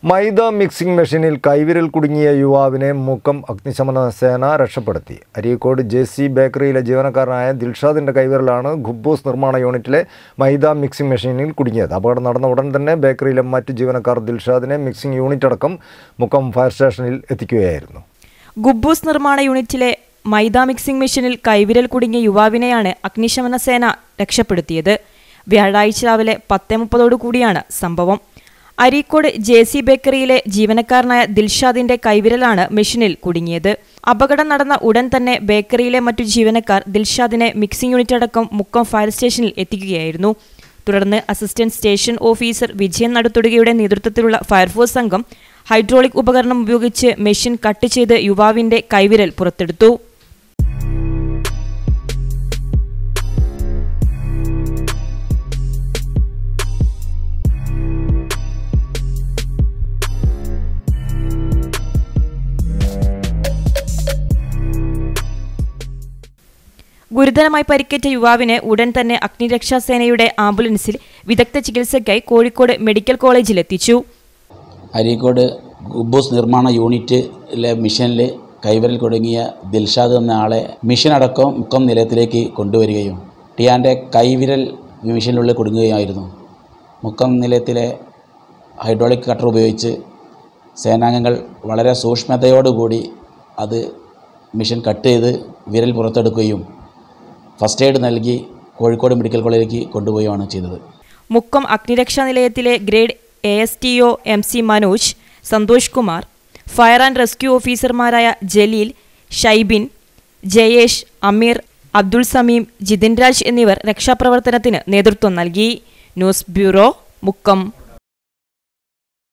മൈദ mixing മെഷീനിൽ കൈവിരൽ കുടുങ്ങിയ യുവാവിനെ മുക്കം അഗ്നിശമന സേന രക്ഷപ്പെടുത്തി അരീക്കോട് ജെ സി ബേക്കറിയിലെ ജീവനക്കാരനായ ദിൽഷാദിന്റെ കൈവിരലാണ് ഖുബൂസ് നിർമ്മാണ യൂണിറ്റിലെ മൈദ മിക്സിംഗ് മെഷീനിൽ കുടുങ്ങിയത് അപകടം നടന്ന ഉടൻ തന്നെ ബേക്കറിയിലെ മറ്റ് ജീവനക്കാർ ദിൽഷാദിനെ മിക്സിംഗ് യൂണിറ്റ് അടക്കം മുക്കം ഫയർ സ്റ്റേഷനിൽ എത്തിക്കുകയായിരുന്നു ഗുബൂസ് നിർമ്മാണ യൂണിറ്റിലെ മൈദ മിക്സിംഗ് മെഷീനിൽ കൈവിരൽ കുടുങ്ങിയ യുവാവിനെയാണ് അഗ്നിശമന സേന രക്ഷപ്പെടുത്തിയത് വ്യാഴാഴ്ച രാവിലെ പത്തേ മുപ്പതോടു കൂടിയാണ് സംഭവം അരീക്കോട് ജെ സി ബേക്കറിയിലെ ജീവനക്കാരനായ ദിൽഷാദിന്റെ കൈവിരലാണ് മെഷീനിൽ കുടുങ്ങിയത് അപകടം നടന്ന ഉടൻ തന്നെ ബേക്കറിയിലെ മറ്റു ജീവനക്കാർ ദിൽഷാദിനെ മിക്സിംഗ് യൂണിറ്റ് അടക്കം മുക്കം ഫയർ സ്റ്റേഷനിൽ എത്തിക്കുകയായിരുന്നു തുടർന്ന് അസിസ്റ്റന്റ് സ്റ്റേഷൻ ഓഫീസർ വിജയൻ നടുത്തുടുകയുടെ നേതൃത്വത്തിലുള്ള ഫയർഫോഴ്സ് സംഘം ഹൈഡ്രോളിക് ഉപകരണം ഉപയോഗിച്ച് മെഷീൻ കട്ട് ചെയ്ത് യുവാവിന്റെ കൈവിരൽ പുറത്തെടുത്തു ഗുരുതരമായി പരിക്കേറ്റ യുവാവിനെ ഉടൻ തന്നെ അഗ്നിരക്ഷാസേനയുടെ ആംബുലൻസിൽ വിദഗ്ധ ചികിത്സയ്ക്കായി കോഴിക്കോട് മെഡിക്കൽ കോളേജിൽ എത്തിച്ചു അരീക്കോട് ഗുബൂസ് നിർമ്മാണ യൂണിറ്റിലെ മിഷനിൽ കൈവിരൽ കുടുങ്ങിയ ദിൽഷാദ് എന്ന ആളെ മിഷൻ അടക്കം മുക്കം നിലയത്തിലേക്ക് കൊണ്ടുവരികയും ടിയാൻ്റെ കൈവിരൽ മിഷനിനുള്ളിൽ കുടുങ്ങുകയായിരുന്നു മുക്കം നിലയത്തിലെ ഹൈഡ്രോളിക് കട്ടർ ഉപയോഗിച്ച് സേനാംഗങ്ങൾ വളരെ സൂക്ഷ്മതയോടുകൂടി അത് മിഷൻ കട്ട് ചെയ്ത് വിരൽ പുറത്തെടുക്കുകയും ഫസ്റ്റ് എയ്ഡ് നൽകി കോഴിക്കോട് മെഡിക്കൽ കോളേജിലേക്ക് കൊണ്ടുപോവുകയാണ് ചെയ്തത് മുക്കം അഗ്നിരക്ഷാ നിലയത്തിലെ grade A S T O M C Manoj Santhosh Kumar fire and rescue ഓഫീസർമാരായ ജലീൽ ഷൈബിൻ ജയേഷ് അമീർ അബ്ദുൾ സമീം ജിതിൻ രാജ് എന്നിവർ രക്ഷാപ്രവർത്തനത്തിന് നേതൃത്വം നൽകി ന്യൂസ് ബ്യൂറോ മുക്കം